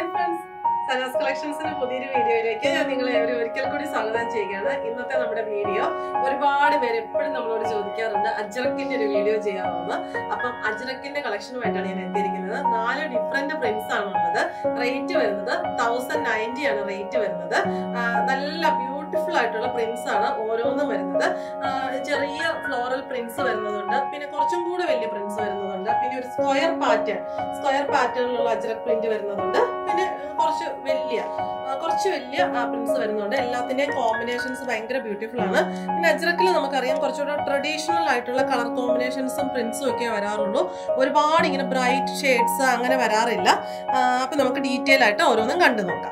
Hi friends Sana's കളക്ഷൻസിന്റെ പുതിയൊരു വീഡിയോയിലേക്ക് ഞാൻ നിങ്ങളെ ഒരു ഒരിക്കൽ കൂടി സ്വാഗതം ചെയ്യുകയാണ് ഇന്നത്തെ നമ്മുടെ വീഡിയോ ഒരുപാട് പേര് എപ്പോഴും നമ്മളോട് ചോദിക്കാറുണ്ട് അജ്രക്കിന്റെ ഒരു വീഡിയോ ചെയ്യാമെന്ന് അപ്പം അജ്രക്കിന്റെ കളക്ഷനുമായിട്ടാണ് ഞാൻ എത്തിയിരിക്കുന്നത് നാല് ഡിഫറെന്റ് പ്രിന്റ്സ് ആണ് ഉള്ളത് റേറ്റ് വരുന്നത് തൗസൻഡ് നയൻറ്റി ആണ് റേറ്റ് വരുന്നത് ആ, നല്ല ബ്യൂട്ടിഫുൾ ആയിട്ടുള്ള പ്രിന്റ്സ് ആണ് ഓരോന്നും വരുന്നത് ആ, ചെറിയ ഫ്ലോറൽ പ്രിന്റ്സ് വരുന്നതുണ്ട് പിന്നെ കുറച്ചും കൂടെ വലിയ പ്രിന്റ്സ് വരുന്നതുണ്ട് പിന്നെ ഒരു സ്ക്വയർ പാറ്റേൺ സ്ക്വയർ പാറ്റേണിലുള്ള അജ്രക് പ്രിന്റ് വരുന്നതുണ്ട് പിന്നെ കുറച്ച് വലിയ ആ, കുറച്ച് വലിയ പ്രിന്റ്സ് വരുന്നുണ്ട് എല്ലാത്തിന്റെയും കോമ്പിനേഷൻസ് ഭയങ്കര ബ്യൂട്ടിഫുൾ ആണ് പിന്നെ അജ്രക്കിൽ നമുക്കറിയാം കുറച്ചുകൂടെ ട്രഡീഷണൽ ആയിട്ടുള്ള കളർ കോമ്പിനേഷൻസും പ്രിന്റ്സും ഒക്കെ വരാറുള്ളൂ ഒരുപാട് ഇങ്ങനെ ബ്രൈറ്റ് ഷെയ്ഡ്സ് അങ്ങനെ വരാറില്ല ആ, അപ്പൊ നമുക്ക് ഡീറ്റെയിൽ ആയിട്ട് ഓരോന്നും കണ്ടു നോക്കാം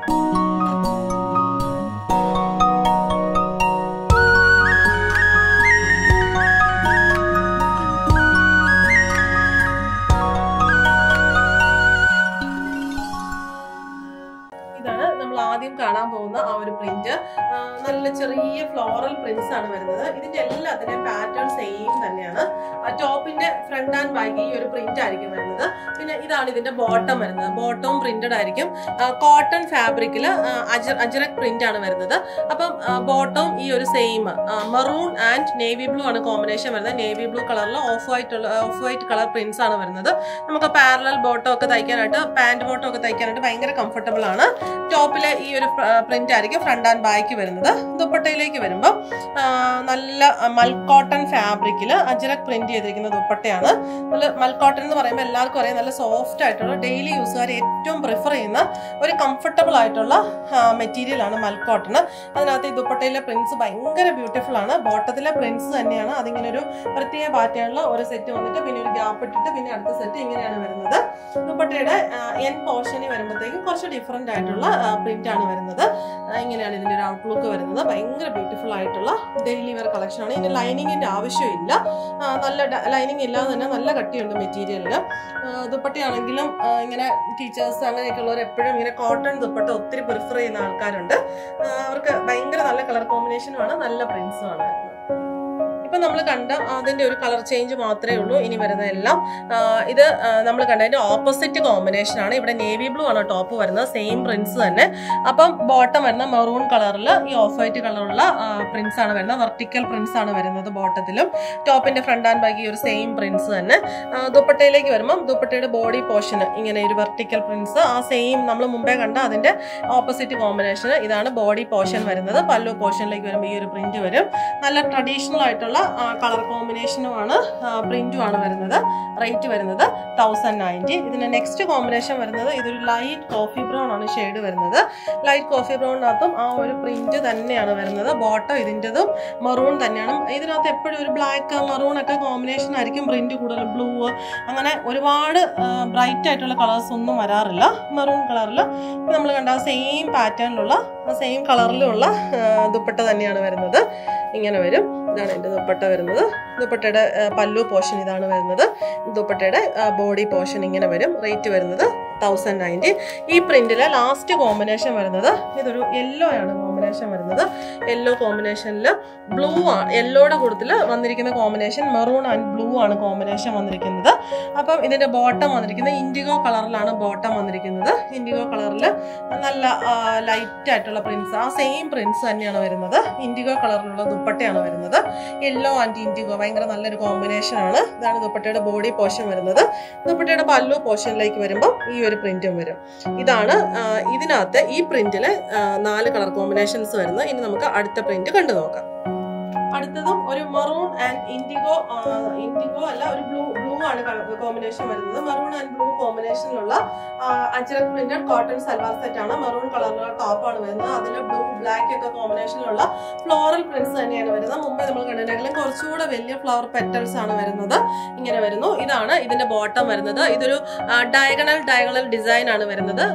ഇതാണ് നമ്മൾ ആദ്യം കാണാൻ പോകുന്ന ആ ഒരു പ്രിന്റ് നല്ല ചെറിയ ഫ്ലോറൽ പ്രിന്റ്സ് ആണ് വരുന്നത് ഇതിന്റെ എല്ലാത്തിന്റെയും പാറ്റേൺ സെയിം തന്നെയാണ് ടോപ്പിന്റെ ഫ്രണ്ട് ആൻഡ് ബാക്ക് ഈ ഒരു പ്രിന്റ് ആയിരിക്കും വരുന്നത് പിന്നെ ഇതാണ് ഇതിന്റെ ബോട്ടം വരുന്നത് ബോട്ടവും പ്രിന്റഡ് ആയിരിക്കും കോട്ടൺ ഫാബ്രിക്കിൽ അജറക് പ്രിന്റ് ആണ് വരുന്നത് അപ്പം ബോട്ടം ഈ ഒരു same maroon and navy blue ആണ് കോമ്പിനേഷൻ വരുന്നത് നേവി ബ്ലൂ കളറിൽ off white off white colour prints ആണ് വരുന്നത് നമുക്ക് പാരലൽ ബോട്ടം ഒക്കെ തയ്ക്കാനായിട്ട് പാന്റ് ബോട്ടം ഒക്കെ തയ്ക്കാനായിട്ട് ഭയങ്കര കംഫർട്ടബിൾ ആണ് ടോപ്പിലെ ഈ ഒരു പ്രിന്റ് ആയിരിക്കും ഫ്രണ്ട് ആൻഡ് ബാക്ക് വരുന്നത് ദുപ്പട്ടയിലേക്ക് വരുമ്പോൾ നല്ല മൽക്കോട്ടൺ ഫാബ്രിക്കിൽ അജരക് പ്രിന്റ് ചെയ്തിരിക്കുന്ന ദുപ്പട്ടയാണ് നല്ല മൽക്കോട്ടൺ എന്ന് പറയുമ്പോൾ എല്ലാവർക്കും അറിയാം നല്ല സോഫ്റ്റ് ആയിട്ടുള്ള ഡെയിലി യൂസുകാർ ഏറ്റവും പ്രിഫർ ചെയ്യുന്ന ഒരു കംഫർട്ടബിൾ ആയിട്ടുള്ള മെറ്റീരിയൽ ആണ് മൽക്കോട്ടൺ അതിനകത്ത് ഈ ദുപ്പട്ടയിലെ പ്രിന്റ്സ് ഭയങ്കര ബ്യൂട്ടിഫുൾ ആണ് ബോട്ടത്തിലെ പ്രിന്റ്സ് തന്നെയാണ് അതിങ്ങനെ ഒരു പ്രത്യേക പാറ്റേണിൽ ഒരു സെറ്റ് വന്നിട്ട് പിന്നെ ഒരു ഗ്യാപ്പ് ഇട്ടിട്ട് പിന്നെ അടുത്ത സെറ്റ് ഇങ്ങനെയാണ് വരുന്നത് ദുപ്പട്ടയുടെ എൻ പോർഷനിൽ വരുമ്പോഴത്തേക്കും കുറച്ച് ഡിഫറെന്റ് ആയിട്ടുള്ള പ്രിന്റ് ആണ് വരുന്നത് ആ, ഇങ്ങനെയാണ് ഇതിന്റെ ഒരു ഔട്ട്ലുക്ക് വരുന്നത് ഭയങ്കര ബ്യൂട്ടിഫുൾ ആയിട്ടുള്ള ഡെയിലി വെയർ കളക്ഷൻ ആണ് ഇതിന് ലൈനിങ്ങിന്റെ ആവശ്യമില്ല ആ, നല്ല ലൈനിങ് ഇല്ലാതെ തന്നെ നല്ല കട്ടിയുണ്ട് മെറ്റീരിയലിന് ദുപ്പട്ടയാണെങ്കിലും ആ, ഇങ്ങനെ ടീച്ചേഴ്സ് അങ്ങനെയൊക്കെ ഉള്ളവർ എപ്പോഴും ഇങ്ങനെ കോട്ടൺ ദുപ്പട്ട ഒത്തിരി പ്രിഫർ ചെയ്യുന്ന ആൾക്കാരുണ്ട് ആ, അവർക്ക് ഭയങ്കര നല്ല കളർ കോമ്പിനേഷനുമാണ് നല്ല പ്രിന്റ്സും ആണ് വരുന്നത് ഇപ്പൊ നമ്മൾ കണ്ട അതിന്റെ ഒരു കളർ ചേഞ്ച് മാത്രമേ ഉള്ളൂ ഇനി വരുന്നതെല്ലാം ആ, ഇത് നമ്മൾ കണ്ടതിന്റെ ഓപ്പോസിറ്റ് കോമ്പിനേഷൻ ആണ് ഇവിടെ നേവി ബ്ലൂ ആണ് ടോപ്പ് വരുന്നത് സെയിം പ്രിന്റ്സ് തന്നെ അപ്പം ബോട്ടം വരുന്ന മെറൂൺ കളറിൽ ഈ ഓഫ് വൈറ്റ് കളറുള്ള പ്രിന്റ്സ് ആണ് വരുന്നത് വെർട്ടിക്കൽ പ്രിന്റ്സ് ആണ് വരുന്നത് ബോട്ടത്തിലും ടോപ്പിന്റെ ഫ്രണ്ട് ആൻഡ് ബാക്കി ഒരു സെയിം പ്രിന്റ്സ് തന്നെ ആ, ദുപ്പട്ടയിലേക്ക് വരുമ്പം ദുപ്പട്ടയുടെ ബോഡി പോർഷന് ഇങ്ങനെ ഒരു വെർട്ടിക്കൽ പ്രിന്റ്സ് ആ സെയിം നമ്മൾ മുമ്പേ കണ്ട അതിന്റെ ഓപ്പോസിറ്റ് കോമ്പിനേഷൻ ഇതാണ് ബോഡി പോർഷൻ വരുന്നത് പല്ലു പോർഷനിലേക്ക് വരുമ്പോൾ ഈ ഒരു പ്രിന്റ് വരും നല്ല ട്രഡീഷണൽ ആയിട്ടുള്ള കളർ കോമ്പിനേഷനുമാണ് പ്രിന്റുമാണ് വരുന്നത് റേറ്റ് വരുന്നത് തൗസൻഡ് നയൻറ്റി ഇതിന്റെ നെക്സ്റ്റ് കോമ്പിനേഷൻ വരുന്നത് ഇതൊരു ലൈറ്റ് കോഫി ബ്രൗൺ ആണ് ഷെയ്ഡ് വരുന്നത് ലൈറ്റ് കോഫി ബ്രൗണിനകത്തും ആ ഒരു പ്രിന്റ് തന്നെയാണ് വരുന്നത് ബോട്ടം ഇതിൻ്റെതും മറൂൺ തന്നെയാണ് ഇതിനകത്ത് എപ്പോഴും ഒരു ബ്ലാക്ക് മറൂൺ ഒക്കെ കോമ്പിനേഷൻ ആയിരിക്കും പ്രിന്റ് കൂടുതൽ ബ്ലൂ അങ്ങനെ ഒരുപാട് ബ്രൈറ്റ് ആയിട്ടുള്ള കളേഴ്സ് ഒന്നും വരാറില്ല മെറൂൺ കളറിൽ നമ്മൾ കണ്ട സെയിം പാറ്റേണിലുള്ള സെയിം കളറിലുള്ള ദുപ്പട്ട തന്നെയാണ് വരുന്നത് ഇങ്ങനെ വരും ഇതാണ് എൻ്റെ ദുപ്പട്ട വരുന്നത് ദുപ്പട്ടയുടെ ആ, പല്ലു പോർഷൻ ഇതാണ് വരുന്നത് ദുപ്പട്ടയുടെ ബോഡി പോർഷൻ ഇങ്ങനെ വരും റേറ്റ് വരുന്നത് തൗസൻഡ് നയൻറ്റി ഈ പ്രിന്റിലെ ലാസ്റ്റ് കോമ്പിനേഷൻ വരുന്നത് ഇതൊരു യെല്ലോ ആണ് കോമ്പിനേഷൻ വരുന്നത് യെല്ലോ കോമ്പിനേഷനിൽ ബ്ലൂ ആണ് യെല്ലോയുടെ കൂട്ടത്തിൽ വന്നിരിക്കുന്ന കോമ്പിനേഷൻ മെറൂൺ ആൻഡ് ബ്ലൂ ആണ് കോമ്പിനേഷൻ വന്നിരിക്കുന്നത് അപ്പം ഇതിന്റെ ബോട്ടം വന്നിരിക്കുന്നത് ഇൻഡിഗോ കളറിലാണ് ബോട്ടം വന്നിരിക്കുന്നത് ഇൻഡിഗോ കളറിൽ നല്ല ലൈറ്റ് ആയിട്ടുള്ള പ്രിന്റ്സ് ആ സെയിം പ്രിന്റ്സ് തന്നെയാണ് വരുന്നത് ഇൻഡിഗോ കളറിലുള്ള ദുപ്പട്ടയാണ് വരുന്നത് യെല്ലോ ആൻഡ് ഇൻഡിഗോ ഭയങ്കര നല്ലൊരു കോമ്പിനേഷൻ ആണ് ഇതാണ് ദുപ്പട്ടയുടെ ബോഡി പോർഷൻ വരുന്നത് ദുപ്പട്ടയുടെ പല്ലു പോർഷനിലേക്ക് വരുമ്പോൾ ഈ ഒരു പ്രിന്റും വരും ഇതാണ് ആ, ഇതിനകത്ത് ഈ പ്രിന്റില് നാല് കളർ കോമ്പിനേഷൻസ് വരുന്നത് ഇനി നമുക്ക് അടുത്ത പ്രിന്റ് കണ്ടു നോക്കാം അടുത്തതും ഒരു മറൂൺ ആൻഡ് ഇൻഡിഗോ ഇൻഡിഗോ അല്ല ഒരു ബ്ലൂ ബ്ലൂ ആണ് കോമ്പിനേഷൻ വരുന്നത് മറൂൺ ആൻഡ് ബ്ലൂ കോമ്പിനേഷനിലുള്ള Ajrak printed cotton salwar set ആണ് മറൂൺ കളറിലുള്ള ടോപ്പ് ആണ് വരുന്നത് അതിൽ ബ്ലൂ ബ്ലാക്ക് ഒക്കെ കോമ്പിനേഷനിലുള്ള ഫ്ലോറൽ പ്രിന്റ്സ് തന്നെയാണ് വരുന്നത് മുമ്പേ നമ്മൾ കണ്ടിട്ടുണ്ടെങ്കിലും കുറച്ചുകൂടെ വലിയ ഫ്ലവർ പെറ്റൽസ് ആണ് വരുന്നത് ഇങ്ങനെ വരുന്നു ഇതാണ് ഇതിന്റെ ബോട്ടം വരുന്നത് ഇതൊരു ഡയഗണൽ ഡയഗണൽ ഡിസൈൻ ആണ് വരുന്നത്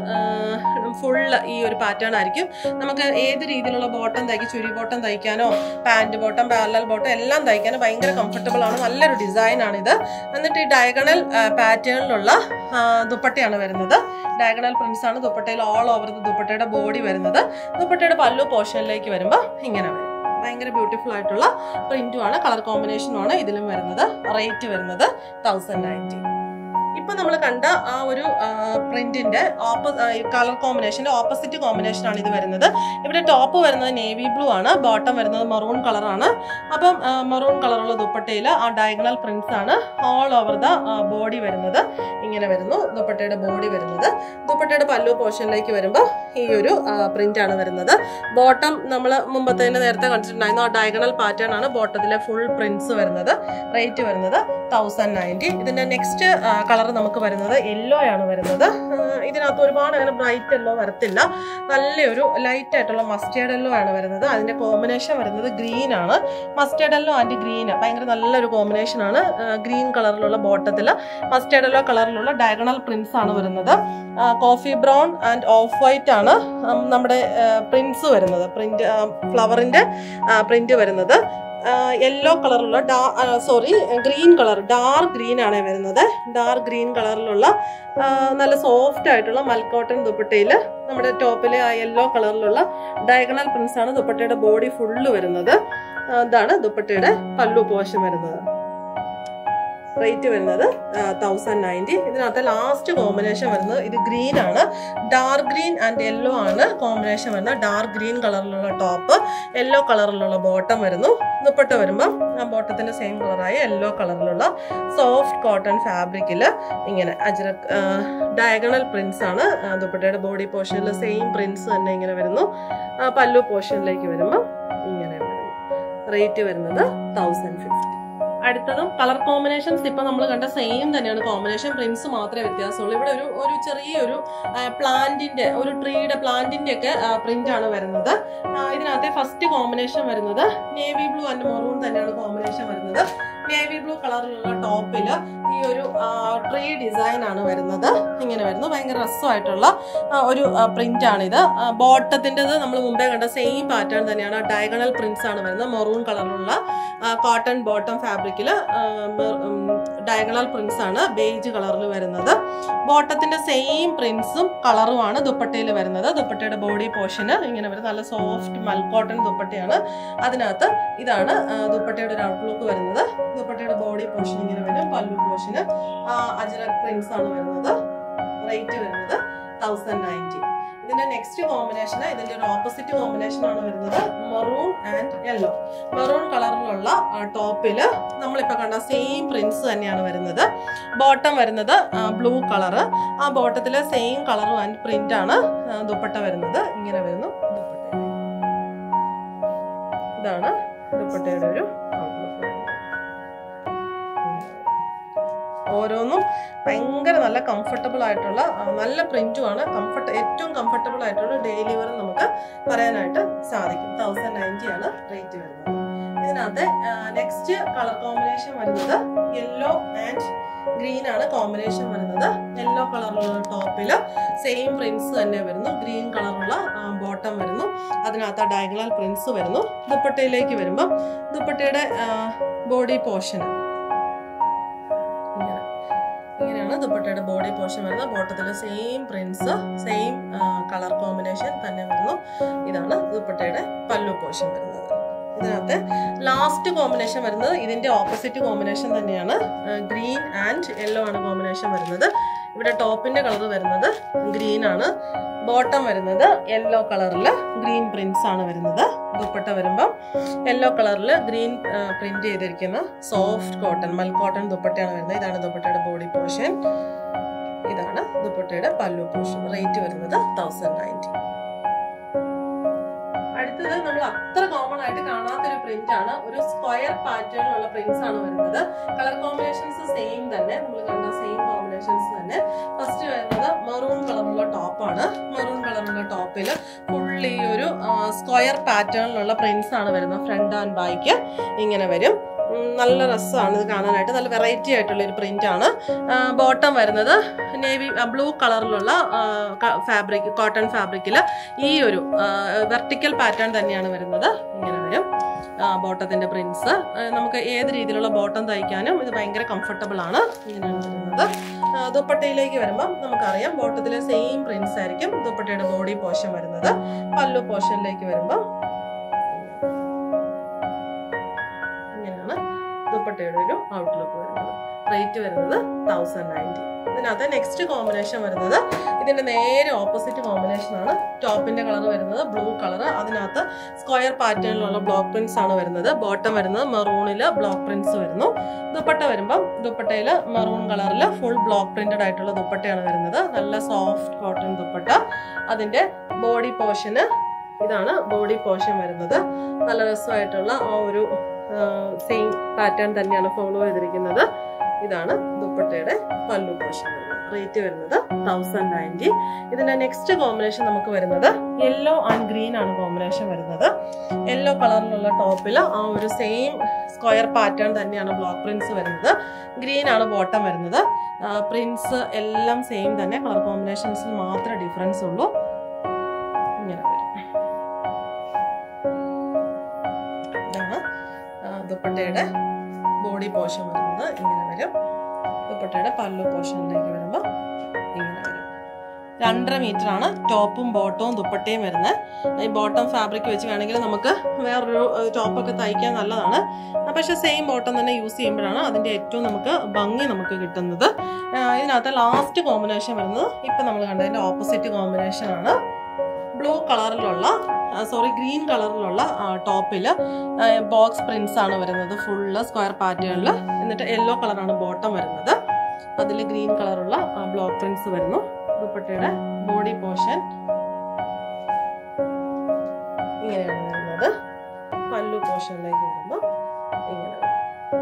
ഫുൾ ഈ ഒരു പാറ്റേൺ ആയിരിക്കും നമുക്ക് ഏത് രീതിയിലുള്ള ബോട്ടം തയ്ക്കും ചുരി ബോട്ടം തയ്ക്കാനോ പാന്റ് ബോട്ടം പാരലൽ ബോട്ടം എല്ലാം തയ്ക്കാനും ഭയങ്കര കംഫർട്ടബിൾ ആണ് നല്ലൊരു ഡിസൈൻ ആണ് ഇത് എന്നിട്ട് ഈ ഡയഗണൽ പാറ്റേണിലുള്ള ദുപ്പട്ടയാണ് വരുന്നത് ഡയഗണൽ പ്രിന്റ്സ് ആണ് ദുപ്പട്ടയിൽ ഓൾ ഓവർ ദുപ്പട്ടയുടെ ബോഡി വരുന്നത് ദുപ്പട്ടയുടെ പല്ലു പോർഷനിലേക്ക് വരുമ്പോൾ ഇങ്ങനെ വരും ഭയങ്കര ബ്യൂട്ടിഫുൾ ആയിട്ടുള്ള പ്രിന്റും ആണ് കളർ കോമ്പിനേഷനും ആണ് ഇതിലും വരുന്നത് റേറ്റ് വരുന്നത് തൗസൻഡ് നയൻറ്റി ഇപ്പൊ നമ്മൾ കണ്ട ആ ഒരു പ്രിന്റിന്റെ കളർ കോമ്പിനേഷന്റെ ഓപ്പോസിറ്റ് കോമ്പിനേഷൻ ആണ് ഇത് വരുന്നത് ഇവിടെ ടോപ്പ് വരുന്നത് നേവി ബ്ലൂ ആണ് ബോട്ടം വരുന്നത് മറൂൺ കളറാണ് അപ്പം മറൂൺ കളറുള്ള ദുപ്പട്ടയിൽ ആ ഡയഗണൽ പ്രിന്റ്സ് ആണ് ഓൾ ഓവർ ദ ബോഡി വരുന്നത് ഇങ്ങനെ വരുന്നു ദുപ്പട്ടയുടെ ബോഡി വരുന്നത് ദുപ്പട്ടയുടെ പല്ലു പോർഷനിലേക്ക് വരുമ്പോൾ ഈ ഒരു പ്രിന്റ് ആണ് വരുന്നത് ബോട്ടം നമ്മൾ മുമ്പത്തെ തന്നെ നേരത്തെ കണ്ടിട്ടുണ്ടായിരുന്നു ആ ഡയഗണൽ പാറ്റേൺ ആണ് ബോട്ടത്തിലെ ഫുൾ പ്രിന്റ്സ് വരുന്നത് റേറ്റ് വരുന്നത് തൗസൻഡ് നയൻറ്റി ഇതിന്റെ നെക്സ്റ്റ് കളർ നമുക്ക് വരുന്നത് യെല്ലോ ആണ് വരുന്നത് ആ, ഇതിനകത്ത് ഒരുപാട് അങ്ങനെ ബ്രൈറ്റ് യെല്ലോ വരത്തില്ല നല്ലൊരു ലൈറ്റ് ആയിട്ടുള്ള മസ്റ്റേർഡ് യെല്ലോ ആണ് വരുന്നത് അതിന്റെ കോമ്പിനേഷൻ വരുന്നത് ഗ്രീൻ ആണ് മസ്റ്റേർഡ് യെല്ലോ ആൻഡ് ഗ്രീൻ ഭയങ്കര നല്ലൊരു കോമ്പിനേഷൻ ആണ് ഗ്രീൻ കളറിലുള്ള ബോട്ടത്തിൽ മസ്റ്റേർഡ് യെല്ലോ കളറിലുള്ള ഡയഗണൽ പ്രിന്റ്സ് ആണ് വരുന്നത് coffee brown and off white ആണ് ഉം, നമ്മുടെ പ്രിന്റ്സ് വരുന്നത് പ്രിന്റ് ഫ്ലവറിന്റെ പ്രിന്റ് വരുന്നത് യെല്ലോ കളറിലുള്ള ഡാ sorry green colour dark green ആണ് വരുന്നത് ഡാർക്ക് ഗ്രീൻ കളറിലുള്ള ആ, നല്ല സോഫ്റ്റ് ആയിട്ടുള്ള മൽക്കോട്ടൺ ദുപ്പട്ടയിൽ നമ്മുടെ ടോപ്പിലെ ആ യെല്ലോ കളറിലുള്ള ഡയഗണൽ പ്രിന്റ്സ് ആണ് ദുപ്പട്ടയുടെ ബോഡി ഫുള്ള് വരുന്നത് ആ, ഇതാണ് ദുപ്പട്ടയുടെ പല്ലു പോഷൻ വരുന്നത് റേറ്റ് വരുന്നത് തൗസൻഡ് നയൻറ്റി ഇതിനകത്ത് ലാസ്റ്റ് കോമ്പിനേഷൻ വരുന്നത് ഇത് ഗ്രീൻ ആണ് ഡാർക്ക് ഗ്രീൻ ആൻഡ് യെല്ലോ ആണ് കോമ്പിനേഷൻ വരുന്നത് ഡാർക്ക് ഗ്രീൻ കളറിലുള്ള ടോപ്പ് യെല്ലോ കളറിലുള്ള ബോട്ടം വരുന്നു ദുപ്പട്ട വരുമ്പോൾ ആ ബോട്ടത്തിന്റെ സെയിം കളറായ യെല്ലോ കളറിലുള്ള സോഫ്റ്റ് കോട്ടൺ ഫാബ്രിക്കിൽ ഇങ്ങനെ അജ്രക് ഡയഗണൽ പ്രിന്റ്സ് ആണ് ആ, ദുപ്പട്ടയുടെ ബോഡി പോർഷനിൽ സെയിം പ്രിന്റ്സ് തന്നെ ഇങ്ങനെ വരുന്നു ആ, പല്ലു പോർഷനിലേക്ക് വരുമ്പോൾ ഇങ്ങനെ വരുന്നു റേറ്റ് വരുന്നത് തൗസൻഡ് ഫിഫ്റ്റി അടുത്തതും കളർ കോമ്പിനേഷൻസ് ഇപ്പൊ നമ്മൾ കണ്ട സെയിം തന്നെയാണ് കോമ്പിനേഷൻ പ്രിന്റ്സ് മാത്രമേ വ്യത്യാസമുള്ളൂ ഇവിടെ ഒരു ഒരു ചെറിയൊരു പ്ലാന്റിന്റെ ഒരു ട്രീയുടെ പ്ലാന്റിന്റെ ഒക്കെ പ്രിന്റ് ആണ് വരുന്നത് ആ, ഇതിനകത്തെ ഫസ്റ്റ് കോമ്പിനേഷൻ വരുന്നത് നേവി ബ്ലൂ ആൻഡ് മെറൂൺ തന്നെയാണ് കോമ്പിനേഷൻ വരുന്നത് നേവി ബ്ലൂ കളറിലുള്ള ടോപ്പില് ഈ ഒരു ട്രീ ഡിസൈൻ ആണ് വരുന്നത് ഇങ്ങനെ വരുന്നു ഭയങ്കര രസമായിട്ടുള്ള ആ, ഒരു പ്രിന്റ് ആണ് ഇത് ബോട്ടത്തിൻ്റെത് നമ്മൾ മുമ്പേ കണ്ട സെയിം പാറ്റേൺ തന്നെയാണ് ഡയഗണൽ പ്രിന്റ്സ് ആണ് വരുന്നത് മെറൂൺ കളറിലുള്ള കോട്ടൺ ബോട്ടം ഫാബ്രിക്കിൽ ഡയഗണൽ പ്രിന്റ്സ് ആണ് ബേജ് കളറിൽ വരുന്നത് ബോട്ടത്തിന്റെ സെയിം പ്രിന്റ്സും കളറുമാണ് ദുപ്പട്ടയിൽ വരുന്നത് ദുപ്പട്ടയുടെ ബോഡി പോർഷന് ഇങ്ങനെ വരും നല്ല സോഫ്റ്റ് മൽക്കോട്ടൺ ദുപ്പട്ടയാണ് അതിനകത്ത് ഇതാണ് ആ, ദുപ്പട്ടയുടെ ഒരു ഔട്ട്ലുക്ക് വരുന്നത് ദുപ്പട്ടയുടെ ബോഡി പോർഷൻ ഇങ്ങനെ വരും പല്ലു പോർഷന് അജറക് പ്രിന്റ്സ് ആണ് വരുന്നത് റേറ്റ് വരുന്നത് തൗസൻഡ് നയൻറ്റി ഇതിന്റെ നെക്സ്റ്റ് കോമ്പിനേഷൻ ഇതിന്റെ ഒരു ഓപ്പോസിറ്റ് കോമ്പിനേഷൻ ആണ് വരുന്നത് മെറൂൺ ആൻഡ് യെല്ലോ മെറൂൺ കളറിലുള്ള ടോപ്പില് നമ്മളിപ്പോ കണ്ട സെയിം പ്രിന്റ്സ് തന്നെയാണ് വരുന്നത് ബോട്ടം വരുന്നത് ബ്ലൂ കളറ് ആ ബോട്ടത്തിലെ സെയിം കളറും ആൻഡ് പ്രിന്റ് ആണ് ആ, ദുപ്പട്ട വരുന്നത് ഇങ്ങനെ വരുന്നു ദുപ്പട്ടയുടെ ഇതാണ് ദുപ്പട്ടയുടെ ഒരു outlook വരുന്നത്. ഓരോന്നും ഭയങ്കര നല്ല കംഫർട്ടബിൾ ആയിട്ടുള്ള ആ, നല്ല പ്രിന്റുമാണ് കംഫർട്ട് ഏറ്റവും കംഫർട്ടബിൾ ആയിട്ടുള്ള ഡെയിലി വെയർ നമുക്ക് പറയാനായിട്ട് സാധിക്കും തൗസൻഡ് നയൻറ്റി ആണ് റേറ്റ് വരുന്നത് ഇതിനകത്ത് നെക്സ്റ്റ് കളർ കോമ്പിനേഷൻ വരുന്നത് യെല്ലോ ആൻഡ് ഗ്രീൻ ആണ് കോമ്പിനേഷൻ വരുന്നത് യെല്ലോ കളറുള്ള ടോപ്പിൽ സെയിം പ്രിന്റ്സ് തന്നെ വരുന്നു ഗ്രീൻ കളറുള്ള ബോട്ടം വരുന്നു അതിനകത്ത് ഡയഗണൽ പ്രിന്റ്സ് വരുന്നു ദുപ്പട്ടയിലേക്ക് വരുമ്പോൾ ദുപ്പട്ടയുടെ ബോഡി പോർഷൻ ഇങ്ങനെ ഇങ്ങനെയാണ് ദുപ്പട്ടയുടെ ബോഡി പോർഷൻ വരുന്നത് ബോട്ടത്തിലെ same prints same colour combination തന്നെ വരുന്നു ഇതാണ് ദുപ്പട്ടയുടെ പല്ലു പോർഷൻ വരുന്നത് ഇതിനകത്ത് ലാസ്റ്റ് കോമ്പിനേഷൻ വരുന്നത് ഇതിന്റെ ഓപ്പോസിറ്റ് കോമ്പിനേഷൻ തന്നെയാണ് ഗ്രീൻ ആൻഡ് യെല്ലോ ആണ് കോമ്പിനേഷൻ വരുന്നത് ഇവിടെ ടോപ്പിന്റെ കളർ വരുന്നത് ഗ്രീൻ ആണ് ബോട്ടം വരുന്നത് യെല്ലോ കളറിൽ ഗ്രീൻ പ്രിന്റ്സ് ആണ് വരുന്നത് ദുപ്പട്ട വരുമ്പോൾ യെല്ലോ കളറിൽ ഗ്രീൻ പ്രിന്റ് ചെയ്തിരിക്കുന്ന സോഫ്റ്റ് കോട്ടൺ മൽ കോട്ടൺ ദുപ്പട്ടയാണ് വരുന്നത് ഇതാണ് ദുപ്പട്ടയുടെ ബോഡി പോർഷൻ ഇതാണ് ദുപ്പട്ടയുടെ പല്ലു പോർഷൻ റേറ്റ് വരുന്നത് തൗസൻഡ് നയൻറ്റി അടുത്തത് നമ്മൾ അത്ര കോമൺ ആയിട്ട് കാണാത്തൊരു പ്രിന്റ് ആണ് ഒരു സ്ക്വയർ പാറ്റേണിലുള്ള പ്രിന്റ്സ് ആണ് വരുന്നത് കളർ കോമ്പിനേഷൻസ് സെയിം തന്നെ നമ്മൾ കണ്ട സെയിം കോമ്പിനേഷൻസ് തന്നെ ഫസ്റ്റ് വരുന്നത് മെറൂൺ കളറുള്ള ടോപ്പാണ് മെറൂൺ കളറുള്ള ടോപ്പിൽ ഫുള്ളി ഒരു സ്ക്വയർ പാറ്റേണിലുള്ള പ്രിന്റ്സ് ആണ് വരുന്നത് ഫ്രണ്ട് ആൻഡ് ബാക്ക് ഇങ്ങനെ വരും ഉം, നല്ല രസമാണ് ഇത് കാണാനായിട്ട് നല്ല വെറൈറ്റി ആയിട്ടുള്ള ഒരു പ്രിന്റ് ആണ് ബോട്ടം വരുന്നത് നേവി ബ്ലൂ കളറിലുള്ള ഫാബ്രിക് കോട്ടൺ ഫാബ്രിക്കിൽ ഈ ഒരു വെർട്ടിക്കൽ പാറ്റേൺ തന്നെയാണ് വരുന്നത് ഇങ്ങനെ വരും ബോട്ടത്തിന്റെ പ്രിന്റ്സ് നമുക്ക് ഏത് രീതിയിലുള്ള ബോട്ടം തയ്ക്കാനും ഇത് ഭയങ്കര കംഫർട്ടബിൾ ആണ് ഇങ്ങനെയാണ് വരുന്നത് ആ, ദുപ്പട്ടയിലേക്ക് വരുമ്പോൾ നമുക്കറിയാം ബോട്ടത്തിലെ സെയിം പ്രിന്റ്സ് ആയിരിക്കും ദുപ്പട്ടയുടെ ബോഡി പോർഷൻ വരുന്നത് പല്ലു പോർഷനിലേക്ക് വരുമ്പോൾ ഇങ്ങനെയാണ് ദുപ്പട്ടയുടെ ഒരു ഔട്ട്ലുക്ക് വരുന്നത് റേറ്റ് വരുന്നത് തൗസൻഡ് നയൻറ്റി ഇതിനകത്ത് നെക്സ്റ്റ് കോമ്പിനേഷൻ വരുന്നത് ഇതിന്റെ നേരെ ഓപ്പോസിറ്റ് കോമ്പിനേഷൻ ആണ് ടോപ്പിന്റെ കളർ വരുന്നത് ബ്ലൂ കളർ അതിനകത്ത് സ്ക്വയർ പാറ്റേണിലുള്ള ബ്ലോക്ക് പ്രിന്റ്സ് ആണ് വരുന്നത് ബോട്ടം വരുന്നത് മെറൂണിൽ ബ്ലോക്ക് പ്രിന്റ്സ് വരുന്നു ദുപ്പട്ട വരുമ്പം ദുപ്പട്ടയിൽ മെറൂൺ കളറിൽ ഫുൾ ബ്ലോക്ക് പ്രിന്റഡ് ആയിട്ടുള്ള ദുപ്പട്ടയാണ് വരുന്നത് നല്ല സോഫ്റ്റ് കോട്ടൺ ദുപ്പട്ട അതിന്റെ ബോഡി പോർഷന് ഇതാണ് ബോഡി പോർഷൻ വരുന്നത് നല്ല രസമായിട്ടുള്ള ആ ഒരു സെയിം പാറ്റേൺ തന്നെയാണ് ഫോളോ ചെയ്തിരിക്കുന്നത് ഇതാണ് ദുപ്പട്ടയുടെ പല്ലു പോർഷൻ വരുന്നത് റേറ്റ് വരുന്നത് തൗസൻഡ് നയൻറ്റി ഇതിന്റെ നെക്സ്റ്റ് കോമ്പിനേഷൻ നമുക്ക് വരുന്നത് യെല്ലോ ആൻഡ് ഗ്രീൻ ആണ് കോമ്പിനേഷൻ വരുന്നത് യെല്ലോ കളറിലുള്ള ടോപ്പിൽ ആ ഒരു സെയിം സ്ക്വയർ പാറ്റേൺ തന്നെയാണ് ബ്ലോക്ക് പ്രിന്റ്സ് വരുന്നത് ഗ്രീൻ ആണ് ബോട്ടം വരുന്നത് പ്രിന്റ്സ് എല്ലാം സെയിം തന്നെ കളർ കോമ്പിനേഷൻസിൽ മാത്രമേ ഡിഫറൻസ് ഉള്ളൂ ഇങ്ങനെ വരും ഇതാണ് ആ, ദുപ്പട്ടയുടെ ബോഡി പോർഷൻ വരുന്നത് ഇങ്ങനെ വരും ദുപ്പട്ടയുടെ പല്ലു പോർഷനിലേക്ക് വരുമ്പോൾ ഇങ്ങനെ വരും രണ്ടര മീറ്റർ ആണ് ടോപ്പും ബോട്ടവും ദുപ്പട്ടയും വരുന്നത് ഈ ബോട്ടം ഫാബ്രിക് വെച്ച് വേണമെങ്കിൽ നമുക്ക് വേറൊരു ടോപ്പൊക്കെ തയ്ക്കാൻ നല്ലതാണ് ആ, പക്ഷെ സെയിം ബോട്ടം തന്നെ യൂസ് ചെയ്യുമ്പോഴാണ് അതിന്റെ ഏറ്റവും നമുക്ക് ഭംഗി നമുക്ക് കിട്ടുന്നത് ആ, ഇതിനകത്ത് ലാസ്റ്റ് കോമ്പിനേഷൻ വരുന്നത് ഇപ്പം നമ്മൾ കണ്ടതിന്റെ ഓപ്പോസിറ്റ് കോമ്പിനേഷൻ ആണ് ബ്ലൂ കളറിലുള്ള സോറി ഗ്രീൻ കളറിലുള്ള ടോപ്പിൽ ബോക്സ് പ്രിന്റ്സ് ആണ് വരുന്നത് ഫുള്ള് സ്ക്വയർ പാറ്റേണിൽ എന്നിട്ട് യെല്ലോ കളറാണ് ബോട്ടം വരുന്നത് അതിൽ ഗ്രീൻ കളറുള്ള ബ്ലോക്ക് പ്രിന്റ്സ് വരുന്നു ദുപ്പട്ടയുടെ ബോഡി പോർഷൻ ഇങ്ങനെയാണ് വരുന്നത് പല്ലു പോർഷനിലേക്ക് വരുമ്പോൾ ഇങ്ങനെ വരും.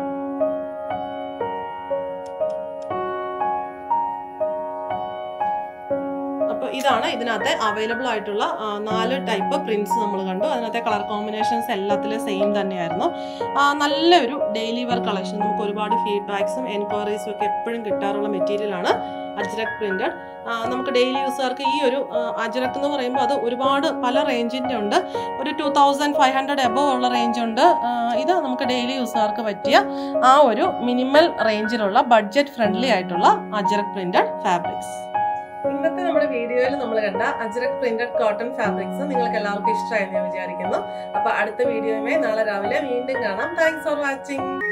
അപ്പോൾ ഇതാണ് ഇതിനകത്തെ അവൈലബിൾ ആയിട്ടുള്ള ആ, നാല് ടൈപ്പ് പ്രിന്റ്സ് നമ്മൾ കണ്ടു അതിനകത്തെ കളർ കോമ്പിനേഷൻസ് എല്ലാത്തിലും സെയിം തന്നെയായിരുന്നു ആ, നല്ലൊരു ഡെയിലി വെയർ കളക്ഷൻ നമുക്ക് ഒരുപാട് ഫീഡ്ബാക്സും എൻക്വയറീസും ഒക്കെ എപ്പോഴും കിട്ടാറുള്ള മെറ്റീരിയൽ ആണ് അജ്രക് പ്രിന്റഡ് നമുക്ക് ഡെയിലി യൂസുകാർക്ക് ഈ ഒരു ആ, അജ്രക് എന്ന് പറയുമ്പോൾ അത് ഒരുപാട് പല റേഞ്ചിൻ്റെ ഉണ്ട് ഒരു two thousand five hundred above ഉള്ള റേഞ്ച് ഉണ്ട് ആ, ഇത് നമുക്ക് ഡെയിലി യൂസുകാർക്ക് പറ്റിയ ആ ഒരു മിനിമൽ റേഞ്ചിലുള്ള ബഡ്ജറ്റ് ഫ്രണ്ട്ലി ആയിട്ടുള്ള അജ്രക് പ്രിന്റഡ് ഫാബ്രിക്സ് ഇന്നത്തെ നമ്മുടെ വീഡിയോയിൽ നമ്മൾ കണ്ട അജ്രക് പ്രിന്റഡ് കോട്ടൺ ഫാബ്രിക്സ് നിങ്ങൾക്ക് എല്ലാവർക്കും ഇഷ്ടമായി ഞാൻ വിചാരിക്കുന്നു അപ്പൊ അടുത്ത വീഡിയോയുമായി നാളെ രാവിലെ വീണ്ടും കാണാം താങ്ക്സ് ഫോർ വാച്ചിങ്